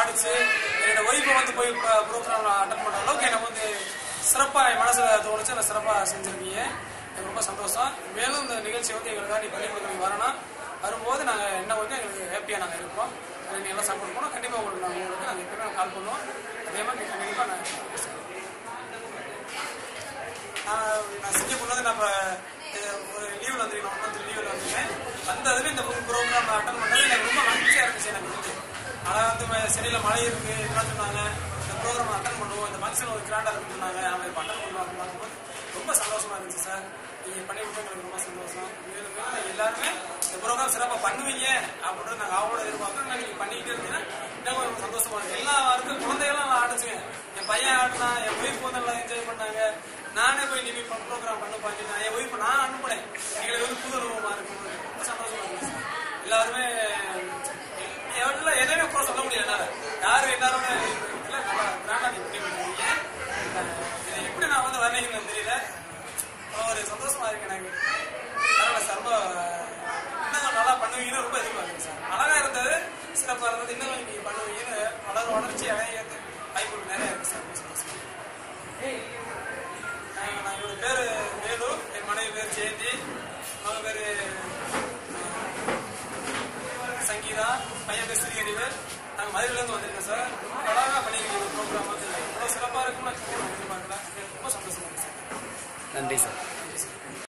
ஆடிச்சு என்னோட ஒய்ஃபை வந்து போய் ப்ரோக்ராம் அட்டன் பண்ற அளவுக்கு எனக்கு வந்து சிறப்பா என் மனசுல தோணுச்சு நான் சிறப்பா செஞ்சிருக்கீங்க எனக்கு ரொம்ப சந்தோஷம் மேலும் இந்த நிகழ்ச்சி வந்து எங்களுக்காக நீ பண்ணி கொடுக்குறீங்க வரணும் வரும்போது நாங்க என்ன வந்து எங்களுக்கு ஹாப்பியா நாங்க இருப்போம் அதுக்கு நீங்க எல்லாம் சப்போர்ட் பண்ணோம் கண்டிப்பா உங்களுக்கு நாங்க உங்களுக்கு நாங்க எப்பயுமே கால் பண்ணுவோம் அதே மாதிரி நீங்க கண்டிப்பா நான் நான் நான் சிங்கப்பூர்ல இருந்து நம்ம அஹ், ஒரு லீவ்ல வந்து ஒன் மந்த் லீவ்ல வந்திருக்கேன் வந்ததுல இந்த ப்ரோக்ராம் அட்டன் பண்ணது எனக்கு ரொம்ப மகிழ்ச்சியா இருந்துச்சு எனக்கு வந்து மழை வந்து ம- செடியில மழை இருக்கு இதெல்லாம் சொன்னாங்க இந்த ப்ரோக்ராம் அட்டன் பண்ணுவோம் இந்த ஃபங்க்ஷன் ஒரு கிராண்டா இருக்குன்னு சொன்னாங்க அவங்க இப்போ அட்டன் பண்ணுவோம் அப்படின்னு பார்க்கும்போது ரொம்ப சந்தோஷமா இருந்துச்சு சார் நீங்க பண்ணி கொடுத்தது எனக்கு ரொம்ப சந்தோஷம் மேலும் மேலும் நீங்க எல்லாருமே இந்த ப்ரோக்ராம் சிறப்பா பண்ணுவீங்க அப்படின்னு நாங்க அவங்களோட எதிர்பார்க்கறோம் நீங்க பண்ணிக்கிட்டே இருந்தீங்கன்னா இன்னும் ரொம்ப சந்தோஷமா இருக்கு எல்லாருக்கும் குழந்தைகளும் நான் ஆடிச்சுவேன் என் பையன் ஆடினா என் ஒய்ஃப் வந்து நல்லா என்ஜாய் பண்ணாங்க நானே போய் நீங்க ப்ரோக்ராம் பண்ண பார்த்தீங்கன்னா என் ஒய்ஃப் நான் அனுப்புனேன் எங்களுக்கு வந்து புது அனுபவமா இருக்கும் ரொம்ப சந்தோஷமா இருக்கு சார். எல்லாருமே எல்லாம் எதையுமே கூட சொல்ல முடியல என்னால யாரு எல்லாரும் எல்லாம் நல்லா கிராண்டா நீங்க பண்ணி கொடுத்தீங்க இதை எப்படி நான் வந்து வர்ணிக்கணும்னு தெரியல ஒரு சந்தோஷமா இருக்கு எனக்கு பரவாயில்ல சார் ரொம்ப இன்னும் நல்லா பண்ணுவீங்கன்னு ரொம்ப எதிர்பார்க்குறேன் சார் அழகா இருந்தது சிறப்பா இருந்தது இன்னும் நீங்க பண்ணுவீங்கன்னு வளர வளர்ச்சி அடைய வாய்ப்புகள் நிறைய இருக்கு சார் ரொம்ப சந்தோஷமா இருக்கு. நான் நான் இவரு பேரு வேலு என் மனைவி பேர் ஜெயந்தி அவங்க பேரு அஹ், சங்கீதா பையன் பேர் ஸ்ரீஹரிவர் நாங்கள் மதுரையில இருந்து வந்திருக்கோம் சார் ரொம்ப அழகா பண்ணிருக்கீங்க ப்ரோக்ராம் வந்து இவ்வளோ சிறப்பாக இருக்கும்னு நான் எதிர்பார்க்கல ரொம்ப சந்தோஷமா இருக்கு சார் நன்றி சார் நன்றி சார்